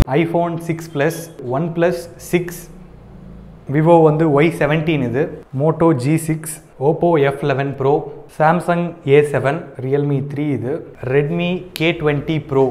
IPhone six plus one plus six Vivo வந்து Y seventeen இது Moto G six Oppo F eleven pro Samsung A seven Realme three இது Redmi K twenty pro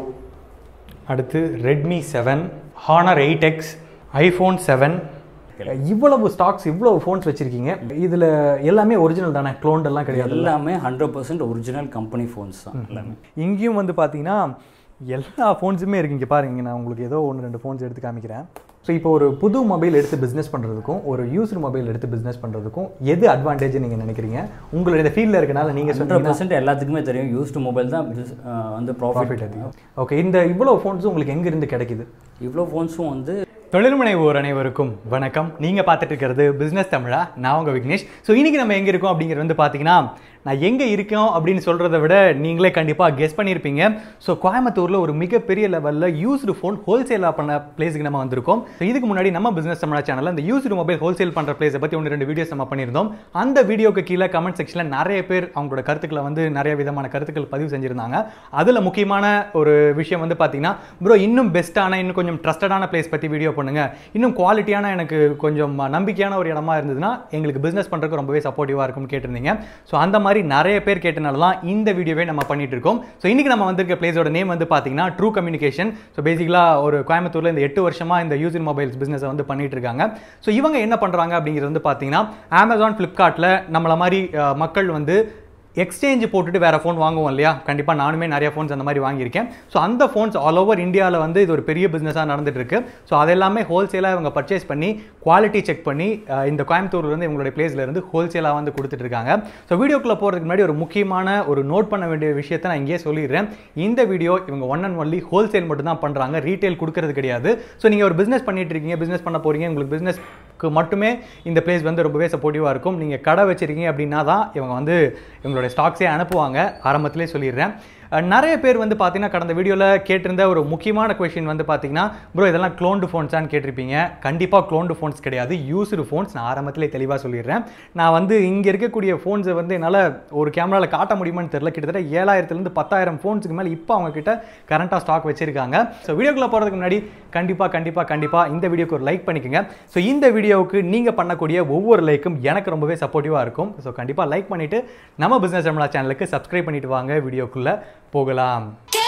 அடுத்து Redmi seven Honor eight X iPhone seven இவ்வளவு stocks இவ்வளவு phones வச்சுருக்கீங்க இதில் எல்லாமே original தானே க்ளோன்ட் எல்லாம் கிடையாது எல்லாமே hundred percent original company phones தான் எல்லாமே இங்கேயும் வந்து பார்த்தீங்கன்னா எல்லா ஃபோன்ஸுமே இருக்கு இங்கே பாருங்க நான் உங்களுக்கு ஏதோ ஒன்று ரெண்டு ஃபோன்ஸ் எடுத்து காமிக்கிறேன் ஸோ இப்போ ஒரு புது மொபைல் எடுத்து பிஸ்னஸ் பண்ணுறதுக்கும் ஒரு யூஸ்டு மொபைல் எடுத்து பிஸ்னஸ் பண்ணுறதுக்கும் எது அட்வான்டேஜ் நீங்கள் நினைக்கிறீங்க உங்களுடைய இந்த ஃபீல்டில் இருக்கனால நீங்கள் ஹண்ட்ரட் சொன்னீங்கன்னா பர்சன்ட் எல்லாத்துக்குமே தெரியும் யூஸ்டு மொபைல் தான் business, ஆஹ் வந்து ப்ராஃபிட் ப்ராஃபிட் அதிகம் ஓகே இந்த இவ்வளோ ஃபோன்ஸ் உங்களுக்கு எங்கேருந்து கிடைக்குது இவ்வளோ ஃபோன்ஸும் வந்து தொழில் முனைவோர் அனைவருக்கும் வணக்கம் நீங்கள் பார்த்துட்டு இருக்கிறது பிஸ்னஸ் தமிழா நான் உங்கள் விக்னேஷ் ஸோ இன்றைக்கி நம்ம எங்கே இருக்கோம் அப்படிங்கிறது வந்து பார்த்தீங்கன்னா நான் எங்கே இருக்கோம் அப்படின்னு சொல்கிறத விட நீங்களே கண்டிப்பாக கெஸ் பண்ணியிருப்பீங்க ஸோ கோயம்புத்தூரில் ஒரு மிகப்பெரிய லெவலில் யூஸ்டு ஃபோன் ஹோல்சேலாக பண்ண பிளேஸுக்கு நம்ம வந்திருக்கோம் ஸோ இதுக்கு முன்னாடி நம்ம பிஸ்னஸ் தமிழா சேனலில் இந்த யூஸ்டு மொபைல் ஹோல்சேல் பண்ணுற பிளேஸை பற்றி ஒன்று ரெண்டு வீடியோஸ் நம்ம பண்ணியிருந்தோம் அந்த வீடியோக்கு கீழே கமெண்ட் செக்ஷனில் நிறைய பேர் அவங்களோட கருத்துக்களை வந்து நிறைய விதமான கருத்துக்கள் பதிவு செஞ்சுருந்தாங்க அதில் முக்கியமான ஒரு விஷயம் வந்து பார்த்தீங்கன்னா ப்ரோ இன்னும் பெஸ்ட்டான இன்னும் கொஞ்சம் ட்ரஸ்டடான பிளேஸ் பற்றி வீடியோ பண்ணுங்க இன்னும் குவாலிட்டியான எனக்கு கொஞ்சம் நம்பிக்கையான ஒரு இடமா இருந்ததுன்னா எங்களுக்கு பிஸ்னஸ் பண்ணுறதுக்கு ரொம்பவே சப்போர்ட்டிவாக இருக்கும்னு கேட்டிருந்தீங்க ஸோ அந்த மாதிரி நிறைய பேர் கேட்டனால தான் இந்த வீடியோவே நம்ம பண்ணிட்டு இருக்கோம் ஸோ இன்னைக்கு நம்ம வந்திருக்க பிளேஸோட நேம் வந்து பார்த்தீங்கன்னா ட்ரூ கம்யூனிகேஷன் ஸோ பேசிக்கலாக ஒரு கோயம்புத்தூரில் இந்த எட்டு வருஷமாக இந்த யூசின் மொபைல்ஸ் பிஸ்னஸை வந்து பண்ணிட்டு இருக்காங்க ஸோ இவங்க என்ன பண்ணுறாங்க அப்படிங்கிறது வந்து பார்த்தீங்கன்னா அமேசான் ஃப்ளிப்கார்ட்டில் நம்மள மாதிரி அஹ், மக்கள் வந்து எக்ஸ்சேஞ்ச் போட்டுட்டு வேறு ஃபோன் வாங்குவோம் இல்லையா கண்டிப்பாக நானுமே நிறைய ஃபோன்ஸ் அந்த மாதிரி வாங்கியிருக்கேன் ஸோ அந்த ஃபோன்ஸ் ஆல் ஓவர் இந்தியாவில் வந்து இது ஒரு பெரிய பிஸ்னஸாக நடந்துட்டு இருக்கு ஸோ அதெல்லாமே ஹோல்சேலாக இவங்க பர்ச்சேஸ் பண்ணி குவாலிட்டி செக் பண்ணி அஹ், இந்த கோயம்புத்தூர்ல இருந்து இவங்களுடைய பிளேஸ்ல இருந்து ஹோல்சேலாக வந்து கொடுத்துட்டு இருக்காங்க ஸோ வீடியோக்குள்ளே போகிறதுக்கு முன்னாடி ஒரு முக்கியமான ஒரு நோட் பண்ண வேண்டிய விஷயத்தை நான் இங்கேயே சொல்லிடுறேன் இந்த வீடியோ இவங்க ஒன் அண்ட் ஒன்லி ஹோல்சேல் மட்டும் தான் பண்ணுறாங்க ரீட்டைல் கொடுக்கறது கிடையாது ஸோ நீங்கள் ஒரு பிஸ்னஸ் பண்ணிட்டு இருக்கீங்க பிஸ்னஸ் பண்ண போறீங்க உங்களுக்கு பிஸ்னஸ்க்கு மட்டுமே இந்த பிளேஸ் வந்து ரொம்பவே சப்போர்ட்டிவாக இருக்கும் நீங்கள் கடை வச்சிருக்கீங்க அப்படின்னா தான் இவங்க வந்து இவங்களுடைய ஸ்டாக்ஸே அனுப்புவாங்க ஆரம்பத்திலே சொல்லிடுறேன் அஹ் நிறைய பேர் வந்து பார்த்தீங்கன்னா கடந்த வீடியோவில் கேட்டிருந்த ஒரு முக்கியமான கொஷின் வந்து பார்த்தீங்கன்னா ப்ரோ இதெல்லாம் க்ளோன்டு ஃபோன்ஸான்னு கேட்டிருப்பீங்க கண்டிப்பாக க்ளோன்டு ஃபோன்ஸ் கிடையாது யூஸ்டு ஃபோன்ஸ் நான் ஆரம்பத்திலே தெளிவாக சொல்லிடுறேன் நான் வந்து இங்கே இருக்கக்கூடிய ஃபோன்ஸை வந்து என்னால் ஒரு கேமராவில் காட்ட முடியுமான்னு தெரியல கிட்டத்தட்ட ஏழாயிரத்துலேருந்து பத்தாயிரம் ஃபோன்ஸுக்கு மேலே இப்போ அவங்க கிட்ட கரண்ட்டாக ஸ்டாக் வச்சிருக்காங்க ஸோ வீடியோக்குள்ளே போகிறதுக்கு முன்னாடி கண்டிப்பாக கண்டிப்பாக கண்டிப்பாக இந்த வீடியோக்கு ஒரு லைக் பண்ணிக்கோங்க ஸோ இந்த வீடியோவுக்கு நீங்கள் பண்ணக்கூடிய ஒவ்வொரு லைக்கும் எனக்கு ரொம்பவே சப்போர்ட்டிவாக இருக்கும் ஸோ கண்டிப்பாக லைக் பண்ணிவிட்டு நம்ம பிஸ்னஸ் தமிழா சேனலுக்கு சப்ஸ்கிரைப் பண்ணிட்டு வாங்க வீடியோக்குள்ளே போகலாம்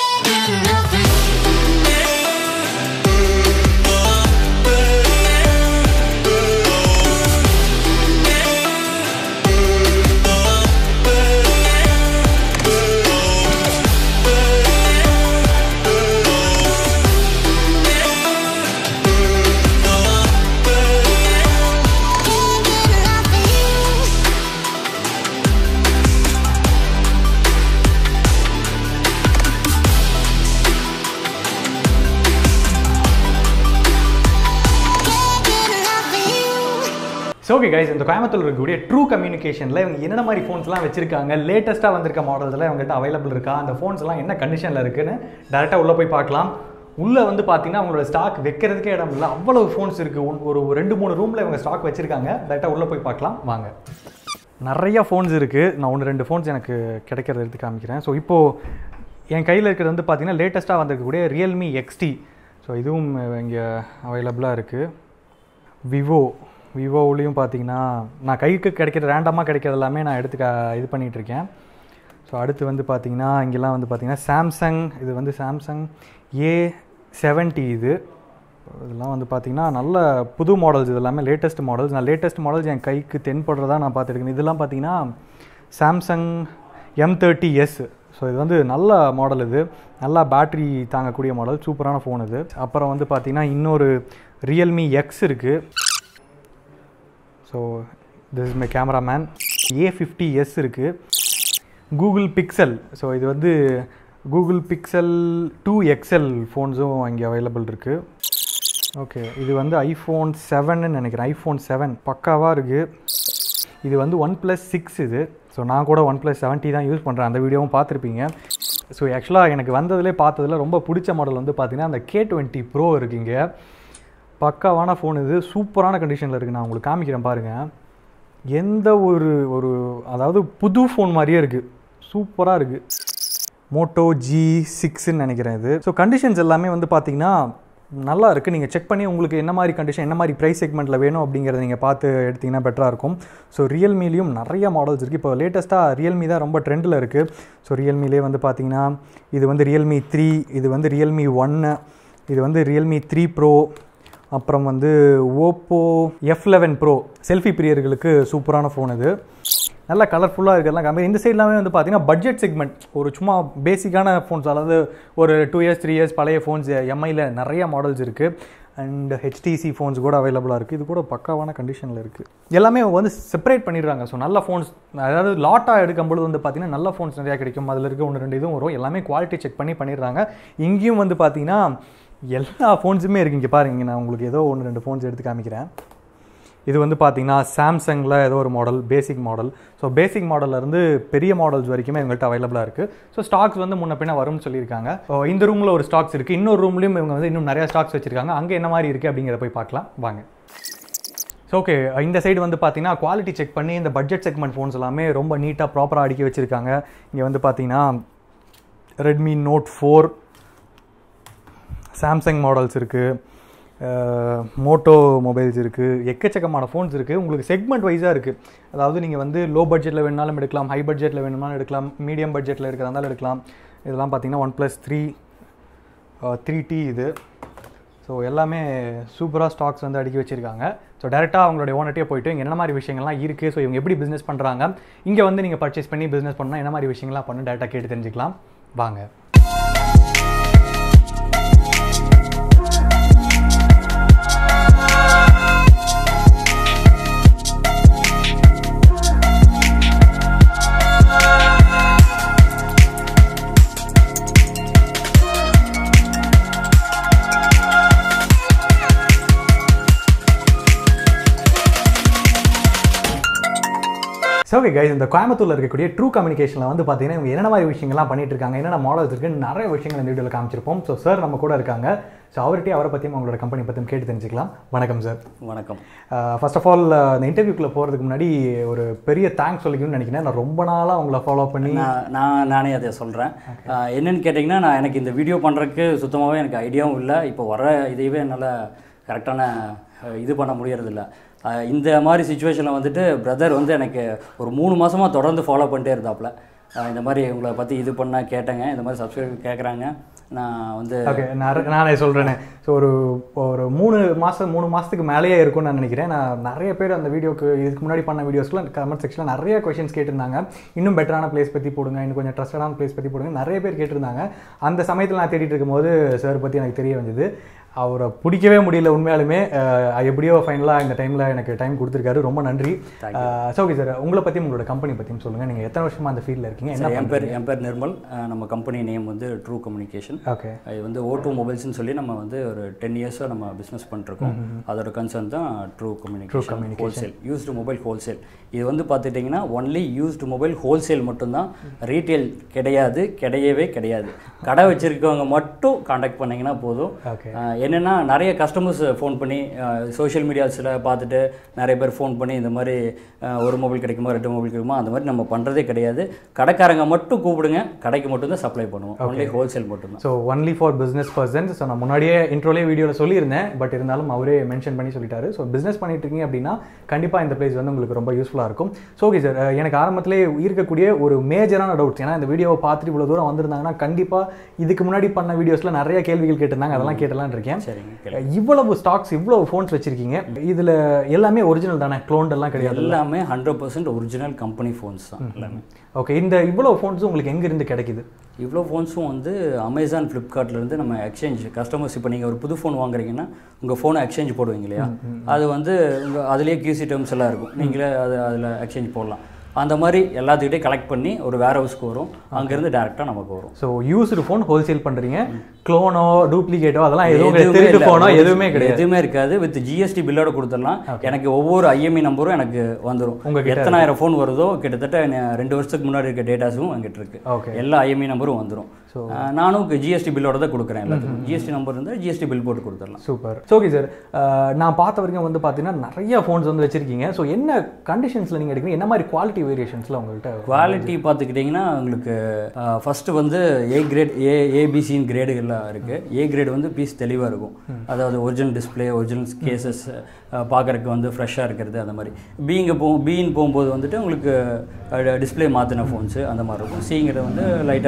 ஸோ ஓகே கைஸ் இந்த கோயம்புத்தூர் இருக்கக்கூடிய ட்ரூ கம்யூனிகேஷனில் இவங்க என்னென்ன மாதிரி ஃபோன்ஸ்லாம் வச்சிருக்காங்க லேட்டஸ்ட்டாக வந்திருக்க மாடல்ஸ்லாம் இவங்ககிட்ட அவைலபிள் இருக்கா அந்த ஃபோன்ஸ் எல்லாம் என்ன கண்டிஷனில் இருக்குன்னு டேரெக்டாக உள்ளே போய் பார்க்கலாம் உள்ளே வந்து பார்த்தீங்கன்னா அவங்களோட ஸ்டாக் வைக்கிறதுக்கே இடம் இல்லை அவ்வளவு ஃபோன்ஸ் இருக்குது ஒரு ரெண்டு மூணு ரூமில் இவங்க ஸ்டாக் வச்சிருக்காங்க டேரெக்டாக உள்ளே போய் பார்க்கலாம் வாங்க நிறைய ஃபோன்ஸ் இருக்குது நான் ஒன்று ரெண்டு ஃபோன்ஸ் எனக்கு கிடைக்கிறத எடுத்து காமிக்கிறேன் ஸோ இப்போது என் கையில் இருக்கிறது வந்து பார்த்தீங்கன்னா லேட்டஸ்ட்டாக வந்திருக்கக்கூடிய ரியல்மி எக்ஸ்டி ஸோ இதுவும் இங்கே அவைலபிளாக இருக்குது விவோ விவோவுலேயும் பார்த்தீங்கன்னா நான் கைக்கு கிடைக்கிற ரேண்டமாக கிடைக்கிறது எல்லாமே நான் எடுத்து க- இது பண்ணிகிட்டு இருக்கேன் ஸோ அடுத்து வந்து பார்த்தீங்கன்னா இங்கெல்லாம் வந்து பார்த்தீங்கன்னா சாம்சங் இது வந்து சாம்சங் ஏ செவன்ட்டி இது இதெல்லாம் வந்து பார்த்தீங்கன்னா நல்ல புது மாடல்ஸ் இது எல்லாமே லேட்டஸ்ட் மாடல்ஸ் நான் லேட்டஸ்ட் மாடல்ஸ் என் கைக்கு தென்படுறதா நான் பார்த்துருக்கேன் இதெல்லாம் பார்த்தீங்கன்னா Samsung M thirty S so இது வந்து நல்ல மாடல் இது நல்லா பேட்டரி தாங்கக்கூடிய மாடல் சூப்பரான ஃபோன் இது அப்புறம் வந்து பார்த்தீங்கன்னா இன்னொரு ரியல்மி எக்ஸ் இருக்குது so this is my cameraman A fifty S இருக்குது கூகுள் பிக்சல் ஸோ இது வந்து கூகுள் பிக்சல் டூ எக்ஸ்எல் ஃபோன்ஸும் இங்கே அவைலபிள் இருக்குது ஓகே இது வந்து ஐஃபோன் செவன்னு நினைக்கிறேன் ஐஃபோன் செவன் பக்காவாக இருக்குது இது வந்து ஒன் ப்ளஸ் சிக்ஸ் இது ஸோ நான் கூட ஒன் ப்ளஸ் செவன்ட்டி தான் யூஸ் பண்ணுறேன் அந்த வீடியோவும் பார்த்துருப்பீங்க ஸோ ஆக்சுவலாக எனக்கு வந்ததுலே பார்த்ததுல ரொம்ப பிடிச்ச மாடல் வந்து பார்த்தீங்கன்னா அந்த கே டுவெண்ட்டி ப்ரோ இருக்குங்க பக்காவான ஃபோன் இது சூப்பரான கண்டிஷனில் இருக்குது நான் உங்களுக்கு காமிக்கிறேன் பாருங்கள் எந்த ஒரு ஒரு அதாவது புது ஃபோன் மாதிரியே இருக்குது சூப்பராக இருக்குது மோட்டோ ஜி சிக்ஸ்ன்னு நினைக்கிறேன் இது ஸோ கண்டிஷன்ஸ் எல்லாமே வந்து பார்த்தீங்கன்னா நல்லா இருக்குது நீங்கள் செக் பண்ணி உங்களுக்கு என்ன மாதிரி கண்டிஷன் என்ன மாதிரி ப்ரைஸ் செக்மெண்ட்டில் வேணும் அப்படிங்கிறத நீங்கள் பார்த்து எடுத்திங்கன்னா பெட்டராக இருக்கும் ஸோ ரியல்மிலையும் நிறைய மாடல்ஸ் இருக்குது இப்போ லேட்டஸ்ட்டாக ரியல்மி தான் ரொம்ப ட்ரெண்டில் இருக்குது ஸோ ரியல்மிலே வந்து பார்த்தீங்கன்னா இது வந்து ரியல்மி த்ரீ இது வந்து ரியல்மி ஒன்று இது வந்து ரியல்மி த்ரீ ப்ரோ அப்புறம் வந்து Oppo F eleven pro selfie பிரியர்களுக்கு சூப்பரான ஃபோன் இது நல்லா கலர்ஃபுல்லாக இருக்கிறதுலாம் கம்மி இந்த சைட்லாமே வந்து பார்த்தீங்கன்னா பட்ஜெட் செக்மெண்ட் ஒரு சும்மா பேசிக்கான ஃபோன்ஸ் அதாவது ஒரு டூ இயர்ஸ் த்ரீ இயர்ஸ் பழைய ஃபோன்ஸ் எம்ஐயில் நிறைய மாடல்ஸ் இருக்குது அண்ட் ஹெச்டிசி ஃபோன்ஸ் கூட அவைலபிளாக இருக்குது இது கூட பக்காவான கண்டிஷனில் இருக்குது எல்லாமே வந்து செப்பரேட் பண்ணிடுறாங்க ஸோ நல்ல ஃபோன்ஸ் அதாவது லாட்டாக எடுக்கும்பொழுது வந்து பார்த்தீங்கன்னா நல்ல ஃபோன்ஸ் நிறையா கிடைக்கும் அதில் இருக்க ஒன்று ரெண்டு இதுவும் வரும் எல்லாமே குவாலிட்டி செக் பண்ணி பண்ணிடுறாங்க இங்கேயும் வந்து பார்த்தீங்கன்னா எல்லா ஃபோன்ஸுமே இருக்குது இங்கே பாருங்க நான் உங்களுக்கு ஏதோ ஒன்று ரெண்டு ஃபோன்ஸ் எடுத்து காமிக்கிறேன் இது வந்து பார்த்தீங்கன்னா சாம்சங்கில் ஏதோ ஒரு model basic model so basic இருந்து பெரிய மாடல்ஸ் வரைக்குமே இவங்கள்ட்ட அவைலபிளாக இருக்குது ஸோ ஸ்டாக்ஸ் வந்து முன்ன பின்ன வரும்னு சொல்லியிருக்காங்க ஸோ இந்த ரூமில் ஒரு ஸ்டாக்ஸ் இருக்குது இன்னொரு ரூம்லையும் இவங்க வந்து இன்னும் நிறையா ஸ்டாக்ஸ் வச்சிருக்காங்க அங்கே என்ன மாதிரி இருக்குது அப்படிங்கிறத போய் பார்க்கலாம் வாங்க ஸோ ஓகே இந்த சைடு வந்து பார்த்தீங்கன்னா குவாலிட்டி செக் பண்ணி இந்த பட்ஜெட் செக்மெண்ட் ஃபோன்ஸ் எல்லாமே ரொம்ப நீட்டாக ப்ராப்பராக அடுக்கி வச்சுருக்காங்க இங்கே வந்து பார்த்தீங்கன்னா Redmi note four Samsung models இருக்குது மோட்டோ மொபைல்ஸ் இருக்குது எக்கச்சக்கமான ஃபோன்ஸ் இருக்குது உங்களுக்கு செக்மெண்ட் வைஸாக இருக்குது அதாவது நீங்கள் வந்து லோ பட்ஜெட்டில் வேணுனாலும் எடுக்கலாம் ஹை பட்ஜெட்டில் வேணும்னாலும் எடுக்கலாம் மீடியம் பட்ஜெட்டில் இருக்கிறதா இருந்தாலும் எடுக்கலாம் இதெல்லாம் பார்த்தீங்கன்னா one plus three three T இது ஸோ எல்லாமே சூப்பராக ஸ்டாக்ஸ் வந்து அடுக்கி வச்சிருக்காங்க ஸோ டேரெக்டாக அவங்களுடைய ஓனர்ட்டே போயிட்டு இங்கே என்ன மாதிரி விஷயங்கள்லாம் இருக்குது ஸோ இவங்க எப்படி பிஸ்னஸ் பண்ணுறாங்க இங்கே வந்து நீங்கள் பர்ச்சேஸ் பண்ணி பிஸ்னஸ் பண்ணால் என்ன மாதிரி விஷயங்கள்லாம் பண்ணு டேரெக்டாக கேட்டு தெரிஞ்சுக்கலாம் வாங்க ஸோ ஓகே கைஸ் இந்த கோயம்புத்தூரில் இருக்கக்கூடிய ட்ரூ கம்யூனிகேஷனில் வந்து பார்த்தீங்கன்னா இவங்க என்னென்ன மாதிரி விஷயங்கள்லாம் பண்ணிட்டு இருக்காங்க என்னென்ன மாடல்ஸ் இருக்குன்னு நிறைய விஷயங்கள் இந்த வீடியோவில் காமிச்சிருப்போம் ஸோ சார் நம்ம கூட இருக்காங்க ஸோ அவர்கிட்டயே அவரை பற்றியும் அவங்களோட கம்பெனி பற்றியும் கேட்டு தெரிஞ்சுக்கலாம் வணக்கம் சார் வணக்கம் ஃபர்ஸ்ட் ஆஃப் ஆல் இந்த இன்டர்வியூக்குள்ளே போகிறதுக்கு முன்னாடி ஒரு பெரிய தேங்க்ஸ் சொல்லிக்கணும்னு நினைக்கிறேன் நான் ரொம்ப நாளாக அவங்கள ஃபாலோ பண்ணி நான் நான் நானே அதை சொல்கிறேன் என்னன்னு கேட்டிங்கன்னா நான் எனக்கு இந்த வீடியோ பண்ணுறதுக்கு சுத்தமாகவே எனக்கு ஐடியாவும் இல்லை இப்போ வர இதையவே என்னால் கரெக்டான இது பண்ண முடியறதில்ல அஹ் இந்த மாதிரி சுச்சுவேஷனில் வந்துட்டு பிரதர் வந்து எனக்கு ஒரு மூணு மாதமாக தொடர்ந்து ஃபாலோ பண்ணிட்டே இருந்தாப்புல அஹ் இந்த மாதிரி உங்களை பற்றி இது பண்ண கேட்டேங்க இந்த மாதிரி சப்ஸ்கிரைப் கேட்குறாங்க நான் வந்து ஓகே நான் நானே சொல்கிறேனே ஸோ ஒரு ஒரு மூணு மாதம் மூணு மாதத்துக்கு மேலேயே இருக்கும்னு நான் நினைக்கிறேன் நான் நிறைய பேர் அந்த வீடியோக்கு இதுக்கு முன்னாடி பண்ண வீடியோஸ்க்குலாம் கமெண்ட் செக்ஷனில் நிறைய கொஷின்ஸ் கேட்டிருந்தாங்க இன்னும் பெட்டரான பிளேஸ் பற்றி போடுங்க இன்னும் கொஞ்சம் ட்ரஸ்டடான பிளேஸ் பற்றி போடுங்க நிறைய பேர் கேட்டிருந்தாங்க அந்த சமயத்தில் நான் தேடிட்டு இருக்கும்போது சார் பற்றி எனக்கு தெரிய வந்தது அவரை பிடிக்கவே முடியல உண்மையாலுமே அஹ், எப்படியோ ஃபைனலாக இந்த டைமில் எனக்கு டைம் கொடுத்துருக்காரு ரொம்ப நன்றி ஸோ ஓகே சார் உங்களை பற்றியும் உங்களோட கம்பெனி பற்றியும் சொல்லுங்கள் நீங்கள் எத்தனை வருஷமாக அந்த ஃபீல்டில் இருக்கீங்க என்ன சரி, என் பேர் என் பேர் நிர்மல் அஹ் நம்ம கம்பெனி நேம் வந்து ட்ரூ கம்யூனிகேஷன் ஓகே இது வந்து ஓ டூ மொபைல்ஸ்னு சொல்லி நம்ம வந்து ஒரு டென் இயர்ஸாக நம்ம பிஸ்னஸ் பண்ணிருக்கோம் அதோட கன்சர்ன் தான் true communication wholesale used mobile wholesale இது வந்து பார்த்துட்டிங்கன்னா ஒன்லி யூஸ்டு மொபைல் ஹோல்சேல் மட்டும்தான் ரீட்டைல் கிடையாது கிடையவே கிடையாது கடை வச்சிருக்கவங்க மட்டும் காண்டாக்ட் பண்ணீங்கன்னா போதும் ஓகே ஆஹ் என்னன்னா நிறைய கஸ்டமர்ஸ் ஃபோன் பண்ணி சோஷியல் மீடியாஸில் பார்த்துட்டு நிறைய பேர் ஃபோன் பண்ணி இந்த மாதிரி ஆஹ் ஒரு மொபைல் கிடைக்குமா ரெண்டு மொபைல் கிடைக்குமா அந்த மாதிரி நம்ம பண்ணுறதே கிடையாது கடைக்காரங்க மட்டும் கூப்பிடுங்க கடைக்கு மட்டும் தான் சப்ளை பண்ணுவோம் ஒன்லி ஹோல்சேல் மட்டும்தான் so only for business persons so நான் முன்னாடியே இன்ட்ரோலே வீடியோவில் சொல்லியிருந்தேன் பட் இருந்தாலும் அவரே மென்ஷன் பண்ணி சொல்லிட்டாரு ஸோ பிஸ்னஸ் பண்ணிட்டு இருக்கீங்க அப்படின்னா கண்டிப்பாக இந்த பிளேஸ் வந்து உங்களுக்கு ரொம்ப யூஸ்ஃபுல்லாக இருக்கும் ஸோ ஓகே சார் எனக்கு ஆரம்பத்திலே இருக்கக்கூடிய ஒரு மேஜரான டவுட்ஸ் ஏன்னா இந்த வீடியோவை பார்த்துட்டு இவ்வளோ தூரம் வந்திருந்தாங்கன்னா கண்டிப்பாக இதுக்கு முன்னாடி பண்ண வீடியோஸில் நிறைய கேள்விகள் கேட்டிருந்தாங்க அதெல்லாம் கேட்டலாம்னு இருக்கேன் சரிங்க இவ்வளவு ஸ்டாக்ஸ் இவ்வளவு ஃபோன்ஸ் வச்சிருக்கீங்க இதில் எல்லாமே ஒரிஜினல் தானே க்ளோன் எல்லாம் கிடையாது எல்லாமே hundred percent original company phones தான் எல்லாமே ஓகே இந்த இவ்வளவு ஃபோன்ஸ் உங்களுக்கு எங்கேருந்து கிடைக்குது இவ்வளோ ஃபோன்ஸும் வந்து அமேசான் ஃப்ளிப்கார்ட்லேருந்து நம்ம எக்ஸ்சேஞ்ச் கஸ்டமர்ஸ் இப்போ நீங்கள் ஒரு புது ஃபோன் வாங்குறீங்கன்னா உங்கள் ஃபோனை எக்ஸ்சேஞ்ச் போடுவீங்க இல்லையா அது வந்து உங்கள் அதுலேயே கியூசி டேர்ம்ஸ் எல்லாம் இருக்கும் நீங்களே அது அதில் எக்ஸ்சேஞ்ச் போடலாம் அந்த மாதிரி எல்லாத்துக்கிட்டே கலெக்ட் பண்ணி ஒரு வேர் ஹவுஸ்க்கு வரும் அங்கேருந்து டேரெக்டாக நமக்கு வரும் ஸோ யூஸ்டு ஃபோன் ஹோல்சேல் பண்ணுறீங்க க்ளோனோ டூப்ளிகேட்டோ அதெல்லாம் எதுவும் எதுவுமே கிடையாது திருட்டு இல்ல. ஃபோனோ எதுவுமே கிடையாது எதுவுமே இருக்காது வித் ஜிஎஸ்டி பில்லோட கொடுத்துடலாம் எனக்கு ஒவ்வொரு ஐஎம்இ நம்பரும் எனக்கு வந்துடும் உங்ககிட்ட எத்தனாயிரம் ஃபோன் வருதோ கிட்டத்தட்ட ந- ரெண்டு வருஷத்துக்கு முன்னாடி இருக்க டேட்டாஸும் என்கிட்ட இருக்கு ஓகே எல்லா ஐஎம்இ நம்பரும் வந்துடும் நானும் ஜிஎஸ்டி பில்லோட தான் கொடுக்குறேன் எல்லாத்துக்கும் ஜிஎஸ்டி நம்பர் இருந்தால் ஜிஎஸ்டி பில் போட்டு கொடுத்துடலாம் சூப்பர் ஸோ ஓகே சார் நான் பார்த்த வரைக்கும் வந்து பார்த்தீங்கன்னா நிறைய ஃபோன்ஸ் வந்து வச்சிருக்கீங்க ஸோ என்ன கண்டிஷன்ஸில் நீங்கள் எடுக்கிறீங்க என்ன மாதிரி குவாலிட்டி வேரியேஷன்ஸில் உங்கள்கிட்ட குவாலிட்டி பார்த்துக்கிட்டிங்கன்னா உங்களுக்கு ஃபஸ்ட்டு வந்து ஏ கிரேட் ஏ ஏபிசின்னு கிரேடுகள்லாம் இருக்குது ஏ கிரேட் வந்து பீஸ் தெளிவாக இருக்கும் அதாவது ஒரிஜினல் டிஸ்பிளே ஒரிஜினல் கேசஸ் பார்க்குறக்கு வந்து ஃப்ரெஷ்ஷாக இருக்கிறது அந்த மாதிரி பிங்க போ பின்னு போகும்போது வந்துட்டு உங்களுக்கு டிஸ்பிளே மாற்றின ஃபோன்ஸு அந்த மாதிரி இருக்கும் சிங்கிறது வந்து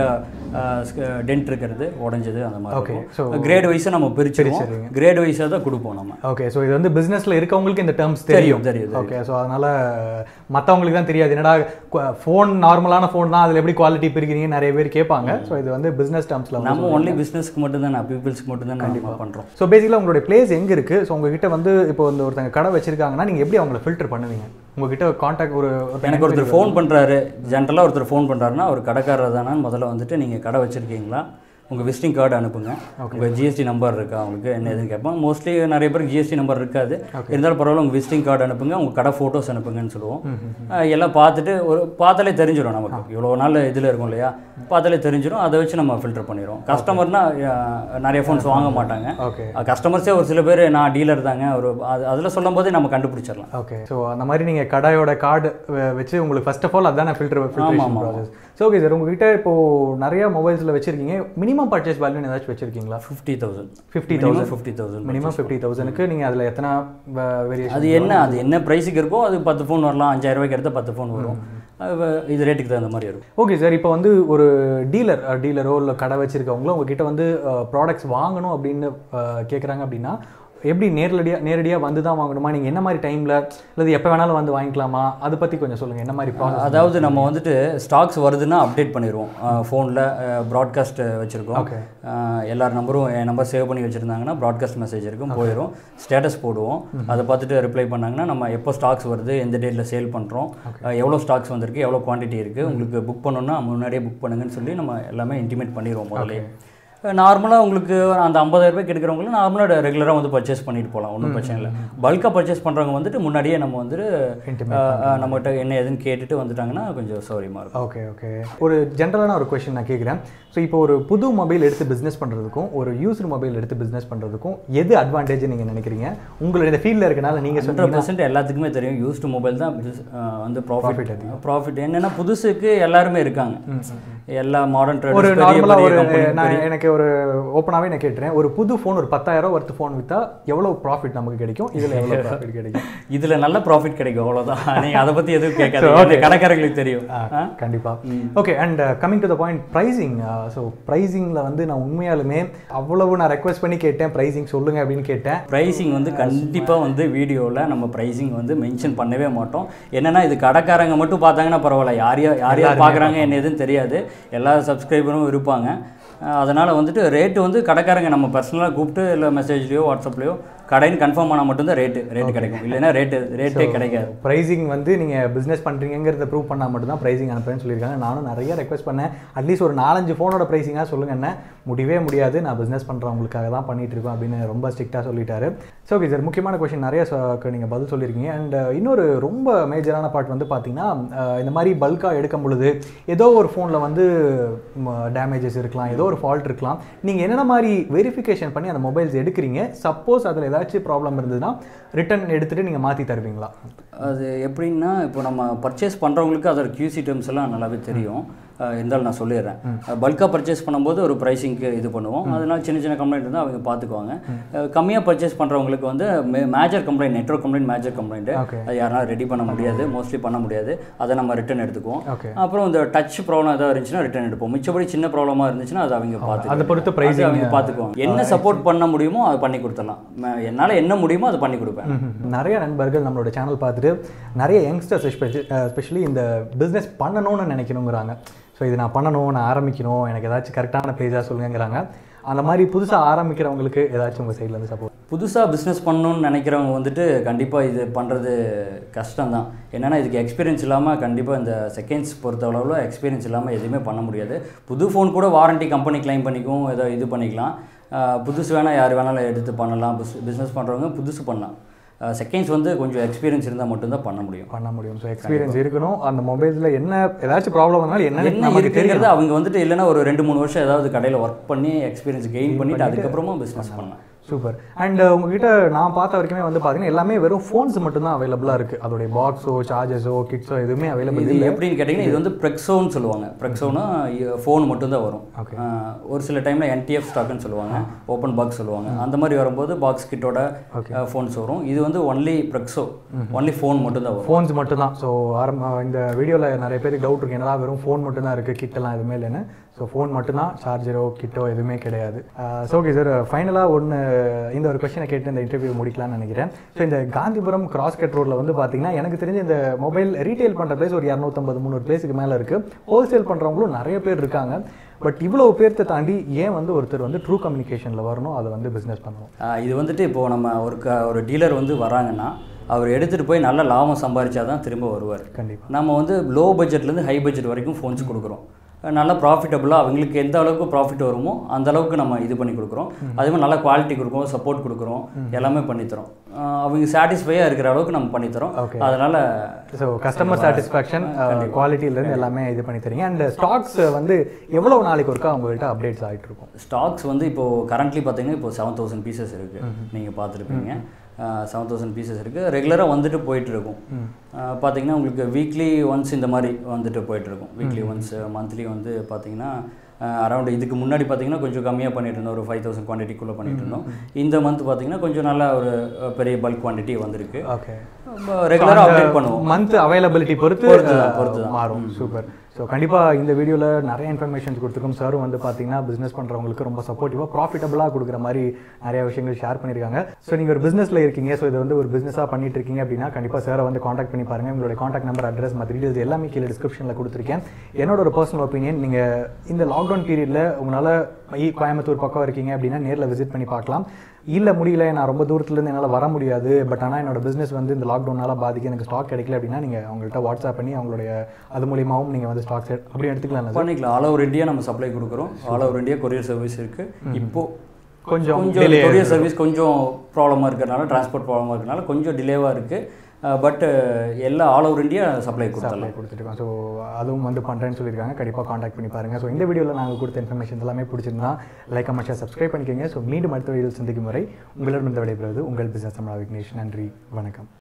லைட்டாக டென்ட் இருக்கிறது உடஞ்சது அந்த மாதிரி Okay, so- இருக்கும் கிரேட் வைஸாக நம்ம பிரிச்சிருவோம் கிரேட் வைஸாக தான் கொடுப்போம் நம்ம ஓகே ஸோ இது வந்து பிஸ்னஸில் இருக்கவங்களுக்கு இந்த டேர்ம்ஸ் தெரியும், தெரியும் தெரியும், ஓகே ஸோ அதனால் மற்றவங்களுக்கு தான் தெரியாது என்னடா ஃபோன் நார்மலான ஃபோன் தான் அதில் எப்படி குவாலிட்டி பிரிக்கிறீங்க நிறைய பேர் கேட்பாங்க ஸோ இது வந்து பிஸ்னஸ் டேர்ம்ஸில் நம்ம ஒன்லி பிஸ்னஸ்க்கு மட்டும் தான் பீப்புள்ஸ்க்கு மட்டும் தான் கண்டிப்பாக பண்ணுறோம் ஸோ பேசிக்கலாக உங்களுடைய பிளேஸ் எங்கே இருக்குது ஸோ உங்ககிட்ட வந்து இப்போ வந்து ஒருத்தங்க கடை வச்சிருக்காங்கன்னா நீங்கள் எப்படி அவங்கள ஃபில்டர் பண்ணுவீங்க உங்ககிட்ட காண்டாக்ட் ஒரு ஒருத்தங்க எனக்கு ஒருத்தர் ஃபோன் பண்ணுறாரு ஜென்ரலாக ஒருத்தர் ஃபோன் பண்ணுறாருன்னா அவர் கடைக்காரர் தானே முதல்ல வந்துட்டு நீங்கள் கடை வச்சுருக்கீங்களா உங்கள் விசிட்டிங் கார்டு அனுப்புங்க உங்கள் ஜிஎஸ்டி நம்பர் இருக்கா அவங்களுக்கு என்ன எதுன்னு கேட்போம் மோஸ்ட்லி நிறைய பேருக்கு ஜிஎஸ்டி நம்பர் இருக்காது இருந்தாலும் பரவாயில்ல உங்கள் விசிட்டிங் கார்டு அனுப்புங்க உங்கள் கடை ஃபோட்டோஸ் அனுப்புங்கன்னு சொல்லுவோம் அஹ் எல்லாம் பார்த்துட்டு ஒரு பார்த்தாலே தெரிஞ்சிடும் நமக்கு இவ்வளோ நாள் இதில் இருக்கும் இல்லையா பார்த்தாலே தெரிஞ்சிடும் அதை வச்சு நம்ம ஃபில்டர் பண்ணிடுவோம் கஸ்டமர்னா நிறைய ஃபோன்ஸ் வாங்க மாட்டாங்க ஓகே கஸ்டமர்ஸே ஒரு சில பேர் நான் டீலர் தாங்க ஒரு அது அதில் சொல்லும் போதே நம்ம கண்டுபிடிச்சிடலாம் ஓகே ஸோ அந்த மாதிரி நீங்கள் கடையோட கார்டு வச்சு உங்களுக்கு ஃபர்ஸ்ட் ஆஃப் ஆல் அதான filter filtration process so okay sir உங்ககிட்ட இப்போ நிறைய மொபைல்ஸில் வச்சிருக்கீங்க மினிமம் பர்ச்சேஸ் வேல்யூ ஏதாச்சும் வச்சிருக்கீங்களா fifty thousand fifty minimum fifty thousand minimum fifty தௌசண்ட்க்கு நீங்கள் அதில் எத்தனை வேரியேஷன் அது என்ன அது என்ன ப்ரைஸுக்கு இருக்கோ அது பத்து ஃபோன் வரலாம் அஞ்சாயிரம் ரூபாய்க்கு எடுத்தால் பத்து ஃபோன் வரும் அது இது ரேட்டுக்கு தகுந்த மாதிரி இருக்கும் ஓகே சார் இப்போ வந்து ஒரு டீலர் டீலரோ இல்லை கடை வச்சிருக்கவங்களோ உங்ககிட்ட வந்து ப்ராடக்ட்ஸ் வாங்கணும் அப்படின்னு கேட்குறாங்க அப்படின்னா எப்படி நேரடியாக நேரடியாக வந்து தான் வாங்கணுமா நீங்கள் என்ன மாதிரி டைமில் இல்லை எப்போ வேணாலும் வந்து வாங்கிக்கலாமா அதை பற்றி கொஞ்சம் சொல்லுங்கள் என்ன மாதிரி ப்ராசஸ் அதாவது நம்ம வந்துட்டு ஸ்டாக்ஸ் வருதுன்னா அப்டேட் பண்ணிடுவோம் ஃபோனில் ப்ராட்காஸ்ட் வச்சுருக்கோம் Okay. எல்லார் நம்பரும் என் நம்பர் சேவ் பண்ணி வச்சுருந்தாங்கன்னா ப்ராட்காஸ்ட் மெசேஜ் இருக்கும் போயிடும் ஸ்டேட்டஸ் போடுவோம் அதை பார்த்துட்டு ரிப்ளை பண்ணாங்கன்னா நம்ம எப்போ ஸ்டாக்ஸ் வருது எந்த டேட்டில் சேல் பண்ணுறோம் எவ்வளோ ஸ்டாக்ஸ் வந்திருக்கு எவ்வளோ குவான்டிட்டி இருக்குது உங்களுக்கு புக் பண்ணணும்னா முன்னாடியே புக் பண்ணுங்கன்னு சொல்லி நம்ம எல்லாமே இன்டிமேட் பண்ணிடுவோம் முதல்ல நார்மலாக உங்களுக்கு அந்த 50000 ரூபாய்க்கு எடுக்கிறவங்களும் நார்மலாக ரெகுலராக வந்து பர்ச்சேஸ் பண்ணிட்டு போகலாம் ஒன்றும் பிரச்சனை இல்லை பல்காக பர்ச்சேஸ் பண்ணுறவங்க வந்துட்டு முன்னாடியே நம்ம வந்துட்டு அஹ், நம்மகிட்ட என்ன ஏதுன்னு கேட்டுட்டு வந்துட்டாங்கன்னா கொஞ்சம் சௌரியமாக இருக்கும் ஓகே ஓகே ஒரு ஜென்ரலான ஒரு கொஷின் நான் கேட்குறேன் ஸோ இப்போ ஒரு புது மொபைல் எடுத்து பிஸ்னஸ் பண்ணுறதுக்கும் ஒரு யூஸ்டு மொபைல் எடுத்து பிஸ்னஸ் பண்ணுறதுக்கும் எது அட்வான்டேஜ் நீங்கள் நினைக்கிறீங்க உங்களுடைய ஃபீல்டில் இருக்கனால நீங்கள் ஹண்ட்ரட் சொல்கிறீங்க பர்சன்ட் எல்லாத்துக்குமே தெரியும் யூஸ்டு மொபைல் தான் business, அஹ், வந்து Profit ப்ராஃபிட் ப்ராஃபிட் என்னன்னா புதுசுக்கு எல்லாருமே இருக்காங்க எல்லா மாடர்ன் ஒரு ட்ரேடர்ஸ் பெரிய நார்மலாக பெரிய ஒரு கம்பெனி நான் எனக்கு ஒரு ஓப்பனாகவே நான் கேட்டுறேன் ஒரு புது ஃபோன் ஒரு பத்தாயிரம் ஒர்த்து ஃபோன் விற்றா எவ்வளோ ப்ராஃபிட் நமக்கு கிடைக்கும் இதில் எவ்வளோ ப்ராஃபிட் கிடைக்கும் இதுல நல்ல ப்ராஃபிட் கிடைக்கும் அவ்வளவுதான் நீங்க அதை பத்தி எதுவும் So, okay. கேட்காதீங்க கடைக்காரங்களுக்கு தெரியும் ஆ? கண்டிப்பா okay and coming to the point pricing so ப்ரைசிங்கில் வந்து நான் உண்மையாலுமே அவ்வளவு நான் ரெக்வஸ்ட் பண்ணி கேட்டேன் ப்ரைசிங் சொல்லுங்க அப்படின்னு கேட்டேன் ப்ரைஸிங் வந்து கண்டிப்பாக வந்து வீடியோவில் நம்ம ப்ரைஸிங் வந்து மென்ஷன் பண்ணவே மாட்டோம் என்னன்னா இது கடைக்காரங்க மட்டும் பார்த்தாங்கன்னா பரவாயில்ல யார் யார் யார் யார் பார்க்குறாங்க என்ன எதுன்னு தெரியாது எல்லா சப்ஸ்கிரைபரும் இருப்பாங்க அஹ் அதனால வந்துட்டு ரேட்டு வந்து கடைக்காரங்க நம்ம பர்சனலாக கூப்பிட்டு இல்லை மெசேஜ்லேயோ வாட்ஸ்அப்லேயோ கடைன்னு கன்ஃபார்ம் பண்ணால் மட்டும்தான் ரேட்டு ரேட்டு கிடைக்கும் இல்லைன்னா ரேட்டு ரேட்டே கிடைக்காது ப்ரைசிங் வந்து நீங்கள் பிஸ்னஸ் பண்ணுறீங்கிறத ப்ரூவ் பண்ணால் மட்டும் தான் ப்ரைசிங் அனுப்புறேன்னு சொல்லியிருக்காங்க நானும் நிறைய ரெக்வஸ்ட் பண்ணேன் அட்லீஸ்ட் ஒரு நாலஞ்சு ஃபோனோட ப்ரைசிங்காக சொல்லுங்க என்ன முடியவே முடியாது நான் பிஸ்னஸ் பண்ணுறவங்களுக்காக தான் பண்ணிட்டு இருக்கோம் அப்படின்னு ரொம்ப ஸ்ட்ரிக்டாக சொல்லிட்டாரு ஸோ ஓகே சார் முக்கியமான கொஷின் நிறைய நீங்கள் பதில் சொல்லியிருக்கீங்க அண்ட் இன்னொரு ரொம்ப மேஜரான பார்ட் வந்து பார்த்தீங்கன்னா அஹ், இந்த மாதிரி பல்காக எடுக்கும் பொழுது ஏதோ ஒரு ஃபோனில் வந்து டேமேஜஸ் இருக்கலாம் ஏதோ ஒரு ஃபால்ட் இருக்கலாம் நீங்கள் என்னென்ன மாதிரி வெரிஃபிகேஷன் பண்ணி அந்த மொபைல்ஸ் எடுக்கிறீங்க சப்போஸ் அதில் ஏதாச்சும் ப்ராப்ளம் இருந்ததுன்னா ரிட்டர்ன் எடுத்துகிட்டு நீங்கள் மாற்றி தருவீங்களா அது எப்படின்னா இப்போ நம்ம பர்ச்சேஸ் பண்ணுறவங்களுக்கு அதோட QC டேர்ம்ஸ் எல்லாம் நல்லாவே தெரியும் அஹ் இருந்தாலும் நான் சொல்லிடுறேன் பல்காக பர்ச்சேஸ் பண்ணும்போது ஒரு ப்ரைஸிங்க்கு இது பண்ணுவோம் அதனால சின்ன சின்ன கம்ப்ளைண்ட் இருந்தால் அவங்க பார்த்துக்குவாங்க கம்மியாக பர்ச்சேஸ் பண்ணுறவங்களுக்கு வந்து major complaint network complaint major complaint Okay. அது யாருனாலும் ரெடி பண்ண முடியாது மோஸ்ட்லி பண்ண முடியாது அதை நம்ம ரிட்டர்ன் எடுத்துக்குவோம் ஓகே அப்புறம் இந்த டச் ப்ராப்ளம் ஏதாவது இருந்துச்சுன்னா ரிட்டர்ன் எடுப்போம் மிச்சபடி சின்ன ப்ராப்ளமாக இருந்துச்சுன்னா அது அவங்க பார்த்து அதை பொறுத்து அது ப்ரைஸிங் அவங்க பார்த்துக்குவாங்க என்ன சப்போர்ட் பண்ண முடியுமோ அதை பண்ணி கொடுத்துடலாம் ம- என்னால் என்ன முடியுமோ அதை பண்ணி கொடுப்பேன் நிறைய நண்பர்கள் நம்மளோட சேனல் பார்த்துட்டு நிறைய யங்ஸ்டர்ஸ் எஸ்பெஷலி இந்த பிஸ்னஸ் பண்ணணும்னு நினைக்கணுங்கிறாங்க ஸோ இது நான் பண்ணணும் நான் ஆரம்பிக்கணும் எனக்கு ஏதாச்சும் கரெக்டான பிளேஸாக சொல்லுங்கிறாங்க அந்த மாதிரி புதுசாக ஆரம்பிக்கிறவங்களுக்கு ஏதாச்சும் உங்கள் சைட்லேருந்து சப்போர்ட் புதுசாக பிஸ்னஸ் பண்ணணும்னு நினைக்கிறவங்க வந்துட்டு கண்டிப்பாக இது பண்ணுறது கஷ்டம்தான் என்னென்னா இதுக்கு எக்ஸ்பீரியன்ஸ் இல்லாமல் கண்டிப்பாக இந்த செகண்ட்ஸ் பொறுத்த அளவில் எக்ஸ்பீரியன்ஸ் இல்லாமல் எதுவுமே பண்ண முடியாது புது ஃபோன் கூட வாரண்டி கம்பெனி க்ளைம் பண்ணிக்கும் ஏதோ இது பண்ணிக்கலாம் ஆஹ் புதுசு வேணால் யார் வேணாலும் எடுத்து பண்ணலாம் பிஸ் பிஸ்னஸ் பண்ணுறவங்க புதுசு பண்ணலாம் செகண்ட்ஸ் வந்து கொஞ்சம் எக்ஸ்பீரியன்ஸ் இருந்தால் மட்டும்தான் பண்ண முடியும் பண்ண முடியும் ஸோ எக்ஸ்பீரியன்ஸ் இருக்கணும் அந்த மொபைல்ஸில் என்ன ஏதாச்சும் ப்ராப்ளம் வந்தாலும் என்னன்னு என்ன நமக்கு இருக்குங்கிறது தெரியும் அவங்க வந்துட்டு இல்லைன்னா ஒரு ரெண்டு மூணு வருஷம் ஏதாவது கடையில் ஒர்க் பண்ணி எக்ஸ்பீரியன்ஸ் கெயின் பண்ணிட்டு அதுக்கப்புறமா பிஸ்னஸ் பண்ணலாம் சூப்பர் அண்ட் உங்ககிட்ட நான் பார்த்த வரைக்குமே வந்து பார்த்தீங்கன்னா எல்லாமே வெறும் ஃபோன்ஸ் மட்டும்தான் அவைலபிளாக இருக்குது அதோடைய பாக்ஸோ சார்ஜஸோ கிட்ஸோ எதுவுமே அவைலபிள் இது எப்படின்னு கேட்டிங்கன்னா இது வந்து ப்ரெக்ஸோன்னு சொல்லுவாங்க ப்ரெக்ஸோனா ஃபோன் மட்டும்தான் வரும் Okay. ஆஹ் ஒரு சில டைமில் என்டிஎஃப் ஸ்டாக்னு சொல்லுவாங்க ஓப்பன் பாக்ஸ் சொல்லுவாங்க அந்த மாதிரி வரும்போது பாக்ஸ் கிட்டோட ஃபோன்ஸ் வரும் இது வந்து ஒன்லி ப்ரெக்ஸோ ஒன்லி ஃபோன் மட்டும்தான் வரும் ஃபோன்ஸ் மட்டும்தான் ஸோ ஆரம்ப இந்த வீடியோவில் நிறைய பேருக்கு டவுட் இருக்கு என்னடா வெறும் ஃபோன் மட்டும்தான் இருக்குது கிட்டெல்லாம் எதுவுமே இல்லைன்னு ஸோ ஃபோன் மட்டும்தான் சார்ஜரோ கிட்டோ எதுவுமே கிடையாது ஸோ ஓகே சார் ஃபைனலாக ஒன்று இந்த ஒரு கொஸ்டினை கேட்டு இந்த இன்டர்வியூ முடிக்கலாம்னு நினைக்கிறேன் ஸோ இந்த காந்திபுரம் கிராஸ் கட் ரோட்டில் வந்து பார்த்தீங்கன்னா எனக்கு தெரிஞ்ச இந்த மொபைல் ரீட்டைல் பண்ணுற பிளேஸ் ஒரு இரநூத்தம்பது முந்நூறு பிளேஸுக்கு மேலே இருக்குது ஹோல்சேல் பண்ணுறவங்களும் நிறைய பேர் இருக்காங்க பட் இவ்வளோ பேர்த்த தாண்டி ஏன் வந்து ஒருத்தர் வந்து ட்ரூ கம்யூனிகேஷனில் வரணும் அதை வந்து பிஸ்னஸ் பண்ணணும் ஆஹ் இது வந்துட்டு இப்போ நம்ம ஒரு க ஒரு டீலர் வந்து வராங்கன்னா அவர் எடுத்துகிட்டு போய் நல்ல லாபம் சம்பாதிச்சா தான் திரும்ப வருவார் கண்டிப்பாக நம்ம வந்து லோ பட்ஜெட்லேருந்து ஹை பட்ஜெட் வரைக்கும் ஃபோன்ஸ் கொடுக்குறோம் நல்லா ப்ராஃபிட்டபுளாக அவங்களுக்கு எந்த அளவுக்கு ப்ராஃபிட் வருமோ அந்த அளவுக்கு நம்ம இது பண்ணி கொடுக்குறோம் அதே மாதிரி நல்ல குவாலிட்டி கொடுக்குறோம் சப்போர்ட் கொடுக்குறோம் எல்லாமே பண்ணித்தரோம் ஆஹ் அவங்க சாட்டிஸ்ஃபையாக இருக்கிற அளவுக்கு நம்ம பண்ணித்தரோம் Okay. அதனால் ஸோ கஸ்டமர் சாட்டிஸ்ஃபேக்ஷன் குவாலிட்டியிலேருந்து எல்லாமே இது பண்ணி தரீங்க அண்ட் ஸ்டாக்ஸ் வந்து எவ்வளோ நாளைக்கு ஒருக்கா உங்கள்கிட்ட அப்டேட்ஸ் ஆகிட்டு இருக்கும் ஸ்டாக்ஸ் வந்து இப்போது கரண்ட்லி பார்த்தீங்கன்னா இப்போ செவன் தௌசண்ட் பீசஸ் இருக்குது நீங்கள் பார்த்துருப்பீங்க செவன் தௌசண்ட் பீசஸ் இருக்குது ரெகுலராக வந்துட்டு போயிட்டு இருக்கும் ஆஹ் பார்த்தீங்கன்னா உங்களுக்கு வீக்லி ஒன்ஸ் இந்த மாதிரி வந்துட்டு போயிட்டு இருக்கும் வீக்லி ஒன்ஸ் மந்த்லி வந்து பார்த்தீங்கன்னா அரௌண்ட் இதுக்கு முன்னாடி பார்த்தீங்கன்னா கொஞ்சம் கம்மியாக பண்ணிட்டு இருந்தோம் ஒரு ஃபைவ் தௌசண்ட் குவான்டிட்டிக்குள்ளே பண்ணிட்டு இருந்தோம் இந்த மந்த் பார்த்தீங்கன்னா கொஞ்சம் நல்ல ஒரு அஹ், பெரிய பல்க் குவான்டிட்டி வந்திருக்கு ஓகே ரெகுலராக அப்டேட் பண்ணுவோம் மந்த் அவைலபிலிட்டி பொறுத்து பொறுத்து தான், அஹ், பொறுத்து தான். மாறும் சூப்பர் ஸோ கண்டிப்பாக இந்த வீடியோவில் நிறைய இன்ஃபர்மேஷன்ஸ் கொடுத்துருக்கோம் சாரும் வந்து பார்த்தீங்கன்னா பிஸ்னஸ் பண்ணுறவங்களுக்கு ரொம்ப சப்போர்ட்டிவாக ப்ராஃபிட்டபுளாக கொடுக்குற மாதிரி நிறைய விஷயங்கள் ஷேர் பண்ணியிருக்காங்க ஸோ நீங்கள் ஒரு பிஸ்னஸில் இருக்கீங்க ஸோ இதை வந்து ஒரு பிஸ்னஸாக பண்ணிட்டு இருக்கீங்க அப்படின்னா கண்டிப்பாாக சாரை வந்து காண்டாக்ட் பண்ணி பாருங்கள் உங்களுடைய காண்டாக்ட் நம்பர் அட்ரஸ் மற்ற டீடைல்ஸ் எல்லாமே கீழே டிஸ்கிரிப்ஷனில் கொடுத்துருக்கேன் என்னோட ஒரு பர்சனல் ஒப்பீனியன் நீங்கள் இந்த லாக்டவுன் பீரியடில் உங்களால் கோயம்புத்தூர் பக்கம் இருக்கீங்க அப்படின்னா நேரில் விசிட் பண்ணி பார்க்கலாம் இல்லை முடியல நான் ரொம்ப தூரத்துலேருந்து என்னால் வர முடியாது பட் ஆனால் என்னோட பிஸ்னஸ் வந்து இந்த லாக்டவுனால் பாதிக்க எனக்கு ஸ்டாக் கிடைக்கல அப்படின்னா நீங்கள் அவங்கள்ட்ட வாட்ஸ்அப் பண்ணி அவங்களுடைய அது மூலியமாகவும் நீங்கள் வந்து ஸ்டாக்ஸ் அப்படி எடுத்துக்கலாம் பண்ணிக்கலாம் ஆல் ஓவர் இந்தியா நம்ம சப்ளை கொடுக்குறோம் all over India courier service இருக்குது இப்போ கொஞ்சம் கொஞ்சம் delay கொரியர் சர்வீஸ் கொஞ்சம் ப்ராப்ளமாக இருக்கிறனால டிரான்ஸ்போர்ட் ப்ராப்ளமாக இருக்கிறனால கொஞ்சம் டிலேவாக இருக்குது பட் எல்லா ஆல் ஓவர் இந்தியா சப்ளை கொடுத்தலாம் சப்ளை கொடுத்துருக்கோம் ஸோ அதுவும் வந்து பண்ணுறேன்னு சொல்லியிருக்காங்க கண்டிப்பாக காண்டாக்ட் பண்ணி பாருங்கள் ஸோ இந்த வீடியோவில் நாங்கள் கொடுத்த இன்ஃபர்மேஷன் எல்லாமே பிடிச்சிருந்தா லைக் கமெண்ட் சப்ஸ்கிரைப் பண்ணிக்கோங்க ஸோ மீண்டும் அடுத்த வீடியோ சந்திக்கும் வரை உங்களிடம் இந்த விடைபெறுவது உங்கள் பிசினஸ் தமிழா விக்னேஷ் நன்றி வணக்கம்